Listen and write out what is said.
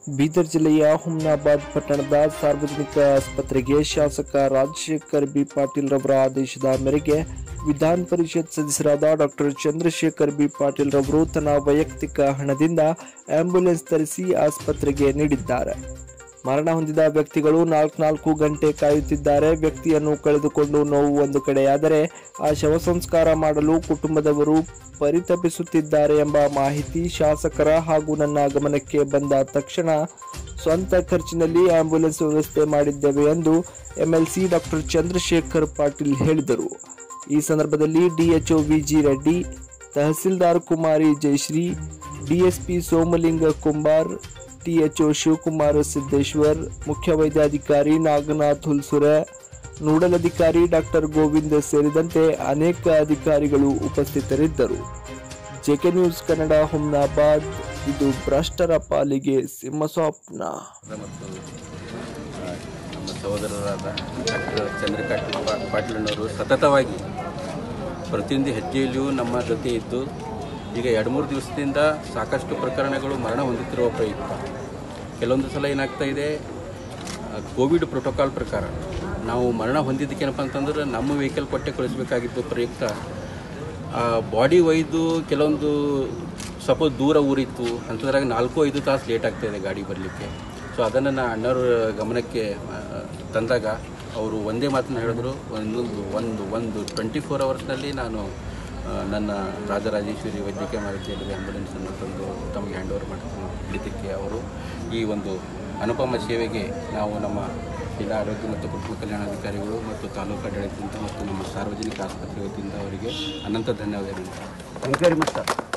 ಬೀದರ್ ಜಿಲ್ಲೆಯ ಹುಮ್ನಾಬಾದ್ ಪಟ್ಟಣದ ಸಾರ್ವಜನಿಕ ಆಸ್ಪತ್ರೆಗೆ ಶಾಸಕ ರಾಜಶೇಖರ್ ಬಿ ಪಾಟೀಲ್ ರವರ ಆದೇಶದ ಮೇರೆಗೆ ವಿಧಾನ ಪರಿಷತ್ ಸದಸ್ಯರಾದ ಡಾಕ್ಟರ್ ಚಂದ್ರಶೇಖರ್ ಬಿ ಪಾಟೀಲ್ ರವರು ತನ್ನ ವೈಯಕ್ತಿಕ ಹಣದಿಂದ ಆಂಬ್ಯುಲೆನ್ಸ್ ತರಿಸಿ ಆಸ್ಪತ್ರೆಗೆ ನೀಡಿದ್ದಾರೆ ಮರಣ ಹೊಂದಿದ ವ್ಯಕ್ತಿಗಳು ನಾಲ್ಕು ನಾಲ್ಕು ಗಂಟೆ ಕಾಯುತ್ತಿದ್ದಾರೆ ವ್ಯಕ್ತಿಯನ್ನು ಕಳೆದುಕೊಂಡು ನೋವು ಒಂದು ಕಡೆಯಾದರೆ ಆ ಶವ ಸಂಸ್ಕಾರ ಮಾಡಲು ಕುಟುಂಬದವರು ಪರಿತಪಿಸುತ್ತಿದ್ದಾರೆ ಎಂಬ ಮಾಹಿತಿ ಶಾಸಕರ ಹಾಗೂ ನನ್ನ ಗಮನಕ್ಕೆ ಬಂದ ತಕ್ಷಣ ಸ್ವಂತ ಖರ್ಚಿನಲ್ಲಿ ಆಂಬ್ಯುಲೆನ್ಸ್ ವ್ಯವಸ್ಥೆ ಮಾಡಿದ್ದೇವೆ ಎಂದು ಎಂಎಲ್ಸಿ ಡಾಕ್ಟರ್ ಚಂದ್ರಶೇಖರ್ ಪಾಟೀಲ್ ಹೇಳಿದರು ಈ ಸಂದರ್ಭದಲ್ಲಿ DHO V G Reddy tahsildar Kumari Jayashree DSP Somalinga Kumbar THO Shivakumar Siddeshwar ಮುಖ್ಯ ವೈದ್ಯಾಧಿಕಾರಿ ನಾಗನಾಥ್ ಹುಲ್ಸುರೆ ನೋಡಲ್ ಅಧಿಕಾರಿ ಡಾಕ್ಟರ್ ಗೋವಿಂದ್ ಸೇರಿದಂತೆ ಅನೇಕ ಅಧಿಕಾರಿಗಳು ಉಪಸ್ಥಿತರಿದ್ದರು ಜೆಕೆ ನ್ಯೂಸ್ ಕನ್ನಡ ಹುಮ್ನಾಬಾದ್ ಇದು ಭ್ರಷ್ಟರ ಪಾಲಿಗೆ ಸಿಂಹಸ್ವಪ್ನ ಮತ್ತು ಆ, ನಮ್ಮ ಸಹೋದರರಾದ ಡಾಕ್ಟರ್ ಚಂದ್ರಕಾಂತ್ ಪಾ- ಪಾಟೀಲಣ್ಣವರು ಸತತವಾಗಿ ಪ್ರತಿಯೊಂದು ಹೆಜ್ಜೆಯಲ್ಲಿಯೂ ನಮ್ಮ ಜೊತೆ ಇದ್ದು ಈಗ ಎರಡು ಮೂರು ದಿವಸದಿಂದ ಸಾಕಷ್ಟು ಪ್ರಕರಣಗಳು ಮರಣ ಹೊಂದುತ್ತಿರುವ ಪ್ರಯುಕ್ತ ಕೆಲವೊಂದು ಸಲ ಏನಾಗ್ತಾ ಇದೆ ಆ, ಕೋವಿಡ್ ಪ್ರೋಟೋಕಾಲ್ ಪ್ರಕಾರ ನಾವು ಮರಣ ಹೊಂದಿದ್ದಕ್ಕೇನಪ್ಪ ಅಂತಂದ್ರೆ ನಮ್ಮ ವೆಹಿಕಲ್ ಕೊಟ್ಟೆ ಕಳಿಸ್ಬೇಕಾಗಿದ್ದು ಪ್ರಯುಕ್ತ ಬಾಡಿ ಒಯ್ದು ಕೆಲವೊಂದು ಸಪೋಸ್ ದೂರ ಊರಿತ್ತು ಅಂಥದ್ರಾಗ ನಾಲ್ಕು ಐದು ತಾಸು ಲೇಟ್ ಆಗ್ತಾ ಇದೆ ಗಾಡಿ ಬರಲಿಕ್ಕೆ ಸೊ ಅದನ್ನು ನಾ ಅಣ್ಣವ್ರ ಗಮನಕ್ಕೆ ಆ, ತಂದಾಗ ಅವರು ಒಂದೇ ಮಾತನ್ನು ಹೇಳಿದ್ರು ಒಂದೊಂದು ಒಂದು ಒಂದು ಟ್ವೆಂಟಿ ಫೋರ್ ಅವರ್ಸ್ನಲ್ಲಿ ನಾನು ಆ, ನನ್ನ ರಾಜರಾಜೇಶ್ವರಿ ವೈದ್ಯಕೀಯ ಮಹಾವಿದ್ಯಾಲಯದ ಆ್ಯಂಬುಲೆನ್ಸನ್ನು ತಂದು ತಮಗೆ ಹ್ಯಾಂಡ್ ಓವರ್ ಮಾಡ್ತೀನಿ ಹಿಡಿತಕ್ಕೆ ಅವರು ಈ ಒಂದು ಅನುಪಮ ಸೇವೆಗೆ ನಾವು ನಮ್ಮ ಜಿಲ್ಲಾ ಆರೋಗ್ಯ ಮತ್ತು ಕುಟುಂಬ ಕಲ್ಯಾಣಾಧಿಕಾರಿಗಳು ಮತ್ತು ತಾಲೂಕು ಆಡಳಿತದಿಂದ ಮತ್ತು ನಮ್ಮ ಸಾರ್ವಜನಿಕ ಆಸ್ಪತ್ರೆ ವತಿಯಿಂದ ಅವರಿಗೆ ಅನಂತ ಧನ್ಯವಾದಗಳು thank you very much sir